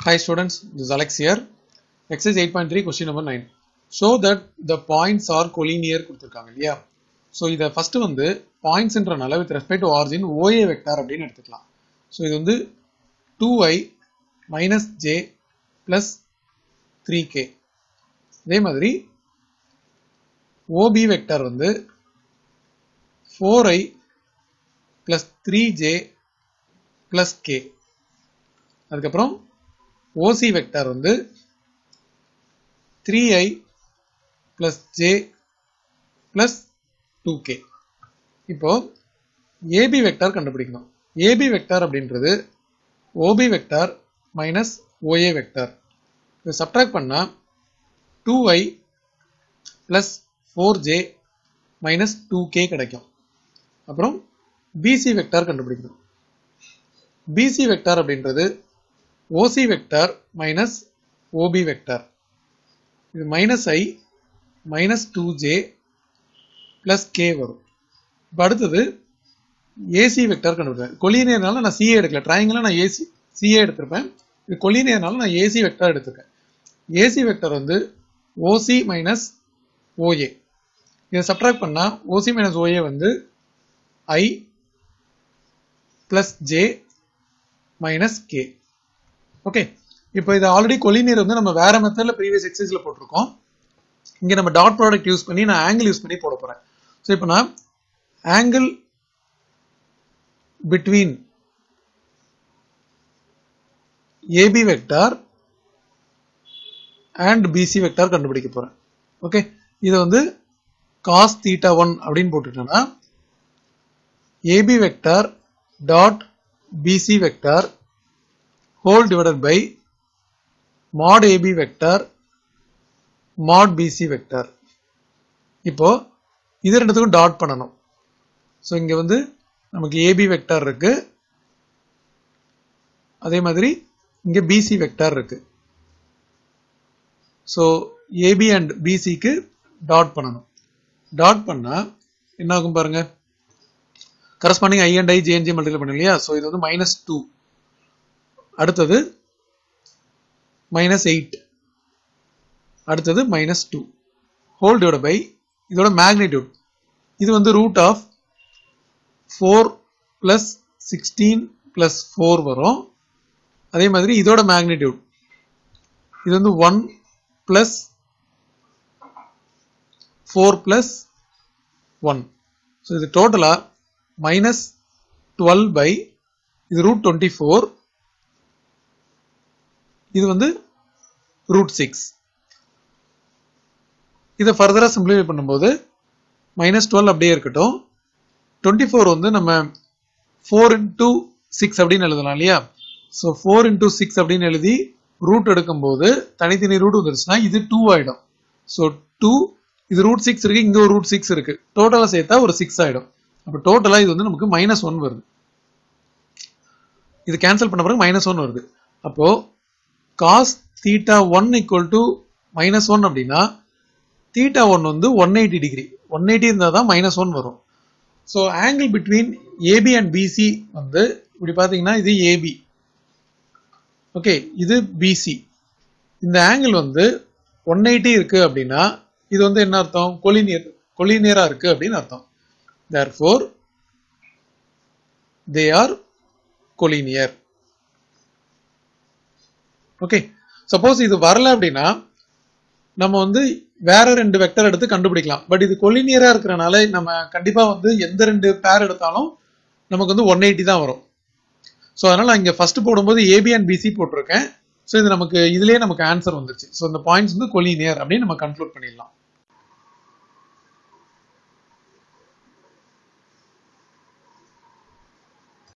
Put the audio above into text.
Hi students, this is Alex here. Exercise 8.3 question number 9. Show that the points are collinear கொடுத்திருக்காங்க இல்லையா so இதை first வந்து பாயிண்ட்ஸ்ன்றனால with respect to origin OA vector அப்படின்னு எடுத்துக்கலாம் so இது வந்து two i minus j plus three k அதே மாதிரி ஓபி வெக்டார் வந்து four i plus three j plus k அதுக்கப்புறம் ஓசி வெக்டார் வந்து three i plus j plus two k இப்போ ஏபி வெக்டார் கண்டுபிடிக்கணும் ஏபி வெக்டார் அப்படின்றது OB vector minus OA vector இதை subtract பண்ணால் two i plus four j minus two k கிடைக்கும் அப்புறம் BC vector கண்டுபிடிக்கணும் பிசி வெக்டார் அப்படின்றது OC vector minus OB vector இது minus i minus two j plus k வரும் இப்போ அடுத்தது ஏசி வெக்டார் கண்டுபிடிப்பேன் கொலினியர்னால நான் சிஏ எடுக்கல ட்ரையாங்கில் நான் ஏசி சிஏ எடுத்திருப்பேன் இது கொலினியர்னால நான் ஏசி வெக்டார் எடுத்திருக்கேன் ஏசி வெக்டார் வந்து ஓசி மைனஸ் ஓஏ இதை சப்ட்ராக்ட் பண்ணால் ஓசி மைனஸ் ஓஏ வந்து i plus j minus k okay இப்போ இது ஆல்ரெடி கொலினியர் வந்து நம்ம வேற மெத்தட்ல ப்ரீவியஸ் எக்ஸசைஸ்ல போட்டிருக்கோம் இங்க நம்ம டாட் ப்ராடக்ட் யூஸ் பண்ணி நான் ஆங்கிள் யூஸ் பண்ணி போட போறேன் ஸோ இப்போ நான் angle between AB vector and BC vector கண்டுபிடிக்க போறேன் ஓகே இதை வந்து காஸ் தீட்டா ஒன் அப்படின்னு போட்டுட்டேன்னா AB vector dot BC vector whole divided by mod AB vector mod BC vector இப்போ இது ரெண்டுத்துக்கும் டாட் பண்ணணும் ஸோ இங்க வந்து நமக்கு ஏபி வெக்டார் இருக்கு அதே மாதிரி இங்க பிசி வெக்டார் இருக்கு ஸோ ஏபி அண்ட் பிசிக்கு டாட் பண்ணணும் டாட் பண்ணா என்ன ஆகும் பாருங்க corresponding i and i j and j multiple பண்ணு இல்லையா ஸோ இது வந்து மைனஸ் டூ அடுத்தது மைனஸ் எயிட் அடுத்தது minus two whole divide by இதோட மேக்னிடியூட் இது வந்து root of four plus sixteen plus four வரும் அதே மாதிரி இதோட மேக்னிடியூட் இது வந்து one plus four plus one so இது டோட்டலாக மைனஸ் டுவெல் பை இது ரூட் டுவெண்ட்டி ஃபோர் இது வந்து ரூட் சிக்ஸ் இதை ஃபர்தராக சிம்பிளிஃபை பண்ணும்போது மைனஸ் டுவெல் அப்படியே இருக்கட்டும் டுவெண்ட்டி ஃபோர் வந்து நம்ம ஃபோர் இன்டூ சிக்ஸ் அப்படின்னு எழுதலாம் இல்லையா ஸோ ஃபோர் இன்டூ சிக்ஸ் அப்படின்னு எழுதி ரூட் எடுக்கும்போது தனித்தனி ரூட் வந்துருச்சுன்னா இது டூ ஆயிடும் ஸோ டூ இது ரூட் சிக்ஸ் இருக்கு இங்க ஒரு ரூட் சிக்ஸ் இருக்கு டோட்டலாக சேர்த்தா ஒரு சிக்ஸ் ஆயிடும் அப்போ டோட்டலாக இது வந்து நமக்கு மைனஸ் ஒன் வருது இது கேன்சல் பண்ண பிறகு மைனஸ் ஒன் வருது அப்போ cos theta one equal to minus one அப்படின்னா தீட்டா ஒன் வந்து one eighty degree one eighty இருந்தால் தான் மைனஸ் ஒன் வரும் so angle between AB and BC வந்து இப்படி பார்த்தீங்கன்னா இது ஏபி ஓகே இது பிசி இந்த ஆங்கிள் வந்து ஒன் எயிட்டி இருக்கு அப்படின்னா இது வந்து என்ன அர்த்தம் கொலினியர் கொலினியரா இருக்கு அப்படின்னு அர்த்தம் therefore they are collinear okay suppose இது வரல அப்படின்னா நம்ம வந்து வேற ரெண்டு வெக்டர் எடுத்து கண்டுபிடிக்கலாம் பட் இது கொலினியரா இருக்கிறனால நம்ம கண்டிப்பா வந்து எந்த ரெண்டு பேர் எடுத்தாலும் நமக்கு வந்து ஒன் எயிட்டி தான் வரும் ஸோ அதனால நான் இங்க ஃபர்ஸ்ட் போடும்போது ஏபி அண்ட் பிசி போட்டிருக்கேன் ஸோ இது நமக்கு இதுலயே நமக்கு ஆன்சர் வந்துருச்சு ஸோ இந்த பாயிண்ட்ஸ் வந்து கொலினியர் அப்படின்னு நம்ம கன்க்ளூட் பண்ணிடலாம்